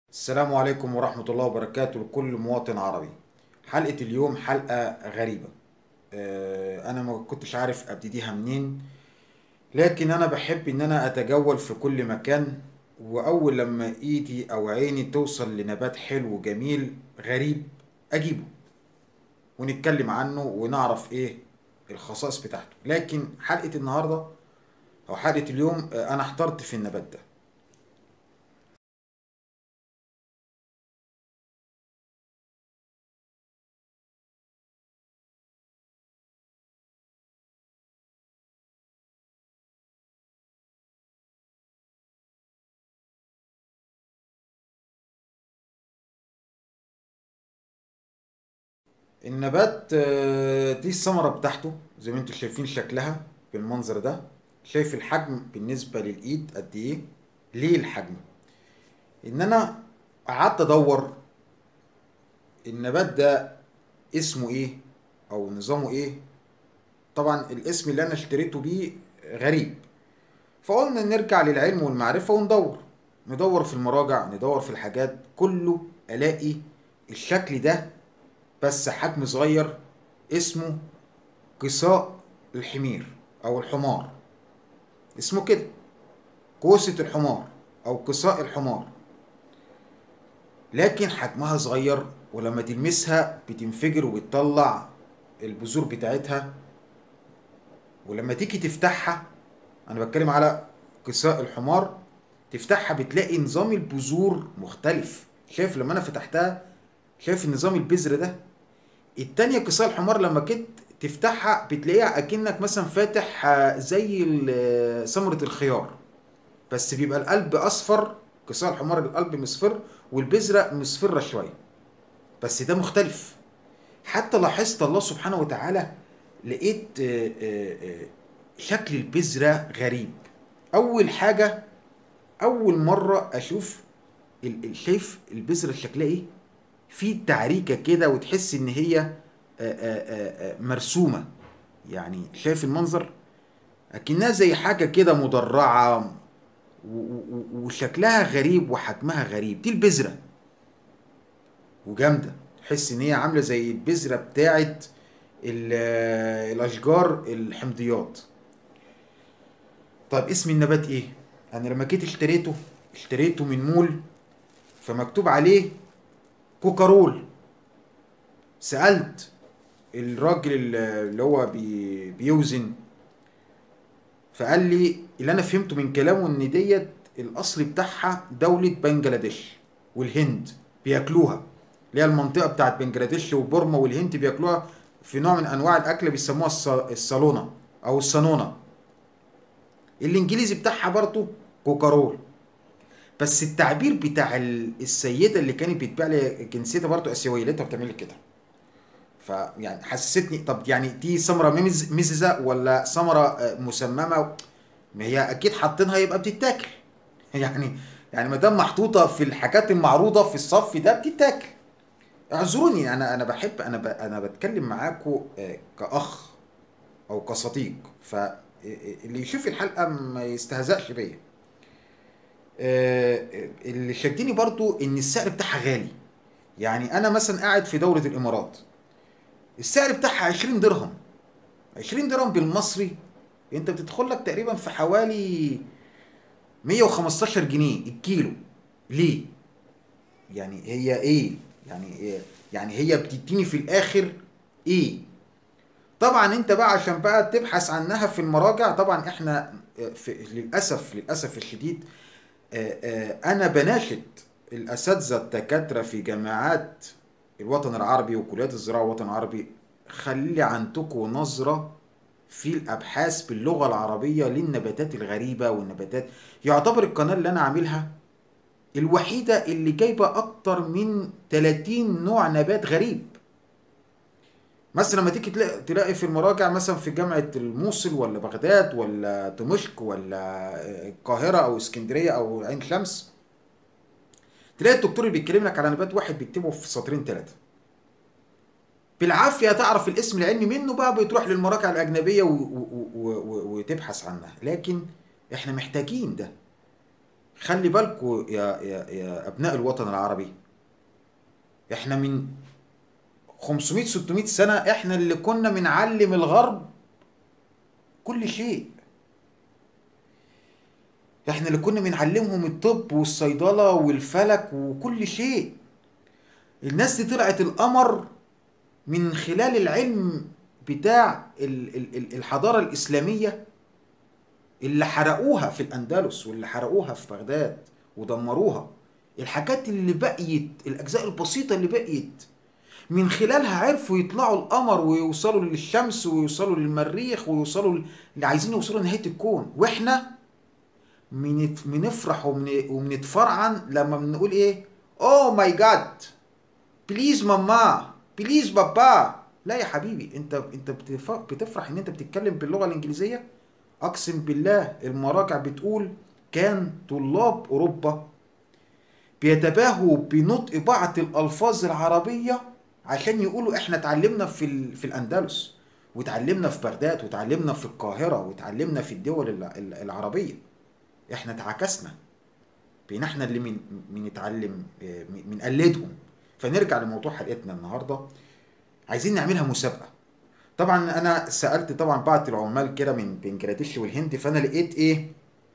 السلام عليكم ورحمة الله وبركاته لكل مواطن عربي حلقة اليوم حلقة غريبة آه، أنا ما كنتش عارف أبتديها منين لكن أنا بحب إن أنا أتجول في كل مكان وأول لما إيدي أو عيني توصل لنبات حلو جميل غريب أجيبه ونتكلم عنه ونعرف إيه الخصائص بتاعته لكن حلقة النهاردة أو حلقة اليوم آه، أنا احترت في النبات ده النبات آه، دي الثمرة بتاعته زي ما انتم شايفين شكلها بالمنظر ده شايف الحجم بالنسبة للإيد قد إيه ليه الحجم إن أنا قعدت أدور النبات ده اسمه إيه أو نظامه إيه طبعا الاسم اللي أنا اشتريته بيه غريب فقلنا نرجع للعلم والمعرفة وندور ندور في المراجع ندور في الحاجات كله ألاقي الشكل ده بس حجم صغير اسمه قصاء الحمير او الحمار اسمه كده كوسة الحمار او قصاء الحمار لكن حجمها صغير ولما تلمسها بتنفجر وبتطلع البذور بتاعتها ولما تيجي تفتحها انا بتكلم على قصاء الحمار تفتحها بتلاقي نظام البذور مختلف شايف لما انا فتحتها شايف نظام البذر ده التانية قصاء الحمار لما كنت تفتحها بتلاقيها اكنك مثلا فاتح آه، زي ال- ثمرة الخيار بس بيبقى القلب اصفر قصاء الحمار القلب مصفر والبذرة مصفرة شوية بس ده مختلف حتى لاحظت الله سبحانه وتعالى لقيت آه، آه، آه، شكل البذرة غريب اول حاجة اول مرة اشوف ال- ال- شايف البذرة شكلها ايه في تعريكة كده وتحس ان هي آه، آه، آه، آه، مرسومة يعني شايف المنظر اكنها زي حاجة كده مدرعة و- و- وشكلها غريب وحجمها غريب دي البذرة وجامدة تحس ان هي عاملة زي البذرة بتاعت ال- آه، الاشجار الحمضيات طيب اسم النبات ايه انا لما جيت اشتريته اشتريته من مول فمكتوب عليه كوكارول سألت الراجل اللي هو بي بيوزن فقال لي اللي انا فهمته من كلامه ان ديت الاصل بتاعها دولة بنجلاديش والهند بياكلوها اللي هي المنطقة بتاعت بنجلاديش وبورما والهند بياكلوها في نوع من انواع الاكل بيسموها الص- الصالونة او الصالونة الانجليزي بتاعها برضه كوكارول بس التعبير بتاع ال- السيده اللي كانت بتبيع لي جنسيتها برضه اسيويه لقيتها بتعمل لي كده فيعني حسستني طب يعني دي ثمره ميز- مززه ولا ثمره آه، مسممه ما هي اكيد حاطينها يبقى بتتاكل يعني يعني ما دام محطوطه في الحاجات المعروضه في الصف ده بتتاكل اعذروني انا انا بحب انا ب... انا بتكلم معاكم آه، كاخ او كصديق فاللي يشوف الحلقه ما يستهزأش بيا آه، اللي شدني برضو ان السعر بتاعها غالي يعني انا مثلا قاعد في دولة الامارات السعر بتاعها 20 درهم 20 درهم بالمصري انت بتدخل لك تقريبا في حوالي 115 جنيه الكيلو ليه يعني هي ايه يعني إيه؟ يعني هي بتديني في الاخر ايه طبعا انت بقى عشان بقى تبحث عنها في المراجع طبعا احنا آه، في للاسف للاسف الشديد آه، آه، انا بناشد الاساتذه الدكاتره في جامعات الوطن العربي وكليات الزراعه والوطن العربي خلي عندكم نظره في الابحاث باللغه العربيه للنباتات الغريبه والنباتات يعتبر القناه اللي انا عاملها الوحيده اللي جايبه اكتر من 30 نوع نبات غريب مثلا لما تيجي تلاقي تلاقي في المراجع مثلا في جامعة الموصل ولا بغداد ولا دمشق ولا آه، القاهرة أو اسكندرية أو عين شمس تلاقي الدكتور اللي بيتكلم لك على نبات واحد بيكتبه في سطرين ثلاثة بالعافية تعرف الاسم العلمي منه بقى بتروح للمراجع الأجنبية و... و... و... و... وتبحث عنها لكن احنا محتاجين ده خلي بالكوا يا يا يا ابناء الوطن العربي احنا من 500 600 سنة احنا اللي كنا بنعلم الغرب كل شيء احنا اللي كنا بنعلمهم الطب والصيدلة والفلك وكل شيء الناس دي طلعت القمر من خلال العلم بتاع ال- ال- ال- الحضارة الإسلامية اللي حرقوها في الأندلس واللي حرقوها في بغداد ودمروها الحاجات اللي بقيت الأجزاء البسيطة اللي بقيت من خلالها عرفوا يطلعوا القمر ويوصلوا للشمس ويوصلوا للمريخ ويوصلوا ل- اللي عايزين يوصلوا لنهاية الكون واحنا بنت- بنفرح وبن- وبنتفرعن لما بنقول ايه اوه ماي جاد بليز ماما بليز بابا لا يا حبيبي انت انت بتف- بتفرح ان انت بتتكلم باللغه الانجليزيه اقسم بالله المراجع بتقول كان طلاب اوروبا بيتباهوا بنطق بعض الالفاظ العربيه عشان يقولوا احنا اتعلمنا في ال... في الاندلس وتعلمنا في بغداد وتعلمنا في القاهره وتعلمنا في الدول الع- العربيه احنا اتعكسنا بين احنا اللي من بنتعلم بنقلدهم فنرجع لموضوع حلقتنا النهارده عايزين نعملها مسابقه طبعا انا سالت طبعا بعض العمال كده من بنجلاديش والهند فانا لقيت ايه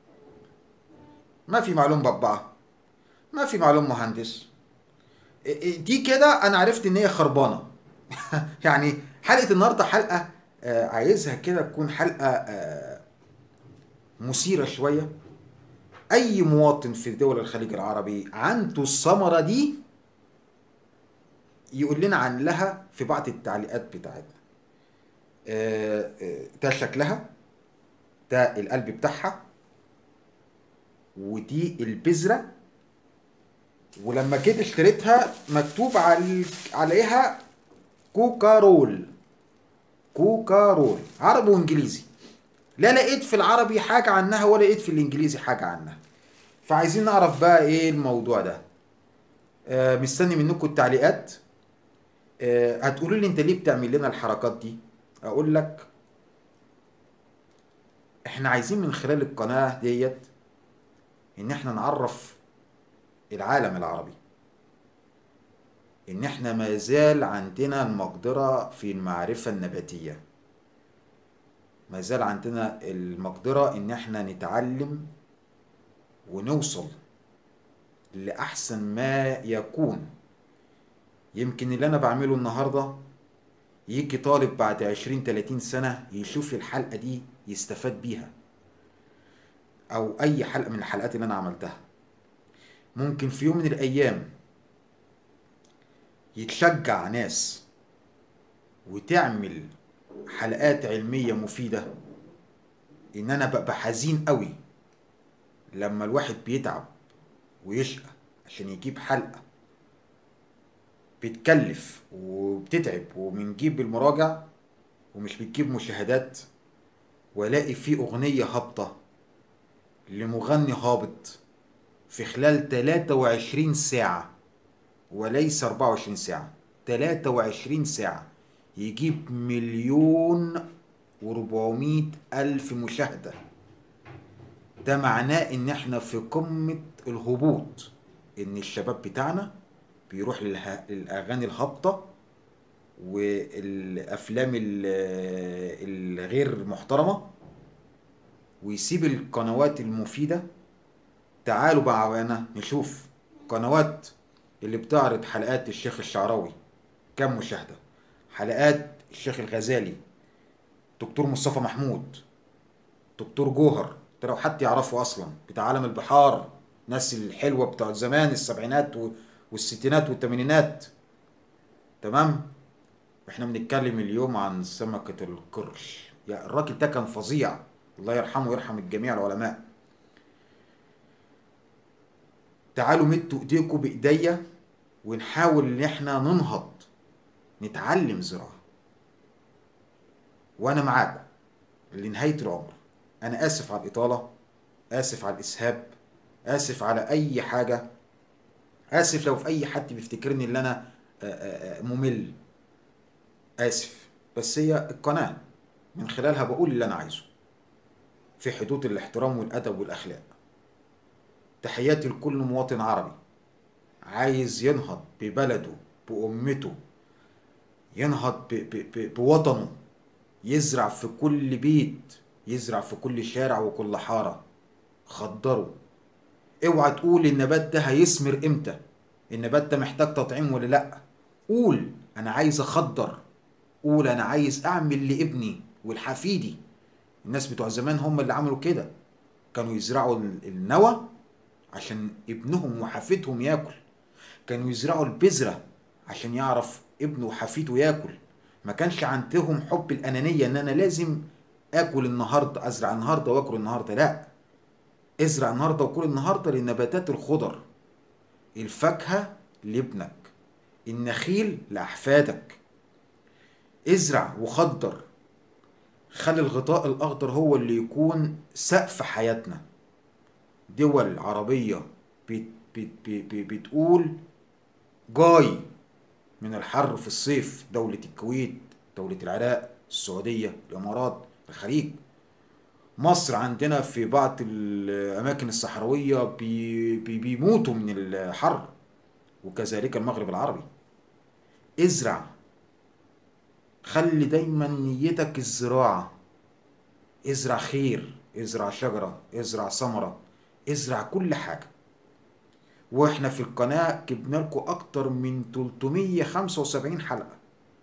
ما في معلوم بابا ما في معلوم مهندس إيه- إيه دي كده انا عرفت ان هي خربانه يعني حلقه النهارده حلقه آه، عايزها كده تكون حلقه آه، مثيره شويه اي مواطن في دول الخليج العربي عنده الثمره دي يقول لنا عن لها في بعض التعليقات بتاعتنا آه، آه، ده شكلها ده القلب بتاعها ودي البذرة ولما جيت اشتريتها مكتوب على عليها كوكارول كوكارول عربي وانجليزي لا لقيت في العربي حاجة عنها ولا لقيت في الانجليزي حاجة عنها فعايزين نعرف بقى ايه الموضوع ده آه مستني منكم التعليقات آه هتقولوا لي انت ليه بتعمل لنا الحركات دي اقول لك احنا عايزين من خلال القناة ديت ان احنا نعرف العالم العربي ان احنا ما زال عندنا المقدرة في المعرفة النباتية ما زال عندنا المقدرة ان احنا نتعلم ونوصل لأحسن ما يكون يمكن اللي انا بعمله النهاردة يجي طالب بعد عشرين تلاتين سنة يشوف الحلقة دي يستفاد بيها او اي حلقة من الحلقات اللي انا عملتها ممكن في يوم من الايام يتشجع ناس وتعمل حلقات علمية مفيدة ان انا ببقى حزين قوي لما الواحد بيتعب ويشقى عشان يجيب حلقة بتكلف وبتتعب وبنجيب المراجع ومش بتجيب مشاهدات والاقي في اغنية هابطة لمغني هابط في خلال 23 ساعة وليس 24 ساعة 23 ساعة يجيب مليون وربعمية ألف مشاهدة ده معناه إن إحنا في قمة الهبوط إن الشباب بتاعنا بيروح للها- للأغاني الهابطة والأفلام ال- الغير محترمة ويسيب القنوات المفيدة تعالوا بقى معانا نشوف قنوات اللي بتعرض حلقات الشيخ الشعراوي كم مشاهدة حلقات الشيخ الغزالي دكتور مصطفى محمود دكتور جوهر ده لو حد يعرفه اصلا بتاع عالم البحار ناس الحلوة بتاع زمان السبعينات و- والستينات والثمانينات تمام احنا بنتكلم اليوم عن سمكة القرش يا الراجل ده كان فظيع الله يرحمه ويرحم الجميع العلماء تعالوا مدوا ايديكم بايديا ونحاول ان احنا ننهض نتعلم زراعة وانا معاكم لنهاية العمر انا اسف على الاطالة اسف على الاسهاب اسف على اي حاجة اسف لو في اي حد بيفتكرني ان انا آه، آه، آه، ممل اسف بس هي القناة من خلالها بقول اللي انا عايزه في حدود الاحترام والادب والاخلاق تحياتي لكل مواطن عربي عايز ينهض ببلده بأمته ينهض ب ب ب بوطنه يزرع في كل بيت يزرع في كل شارع وكل حارة خضره اوعى تقول النبات ده هيثمر امتى النبات ده محتاج تطعيم ولا لا قول انا عايز اخضر قول انا عايز اعمل لابني ولحفيدي الناس بتوع زمان هم اللي عملوا كده كانوا يزرعوا النوى عشان ابنهم وحفيدهم ياكل كانوا يزرعوا البذرة عشان يعرف ابنه وحفيده ياكل ما كانش عندهم حب الأنانية إن أنا لازم آكل النهاردة أزرع النهاردة وآكل النهاردة لا ازرع النهاردة وكل النهاردة للنباتات الخضر الفاكهة لابنك النخيل لأحفادك ازرع وخضر خلي الغطاء الأخضر هو اللي يكون سقف حياتنا دول عربية بت بت بت بتقول جاي من الحر في الصيف دولة الكويت دولة العراق السعودية الإمارات الخليج مصر عندنا في بعض الأماكن الصحراوية بي بي بيموتوا من الحر وكذلك المغرب العربي ازرع خلي دايما نيتك الزراعة ازرع خير ازرع شجرة ازرع ثمرة ازرع كل حاجة واحنا في القناة جبنا لكم اكتر من 375 حلقة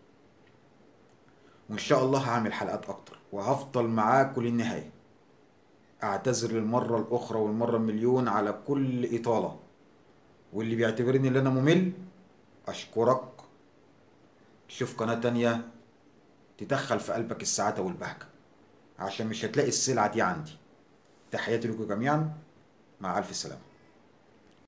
وان شاء الله هعمل حلقات اكتر وهفضل معاكم للنهاية اعتذر للمرة الاخرى والمرة المليون على كل اطالة واللي بيعتبرني ان انا ممل اشكرك شوف قناة تانية تدخل في قلبك السعادة والبهجة عشان مش هتلاقي السلعة دي عندي تحياتي لكم جميعا مع ألف سلامة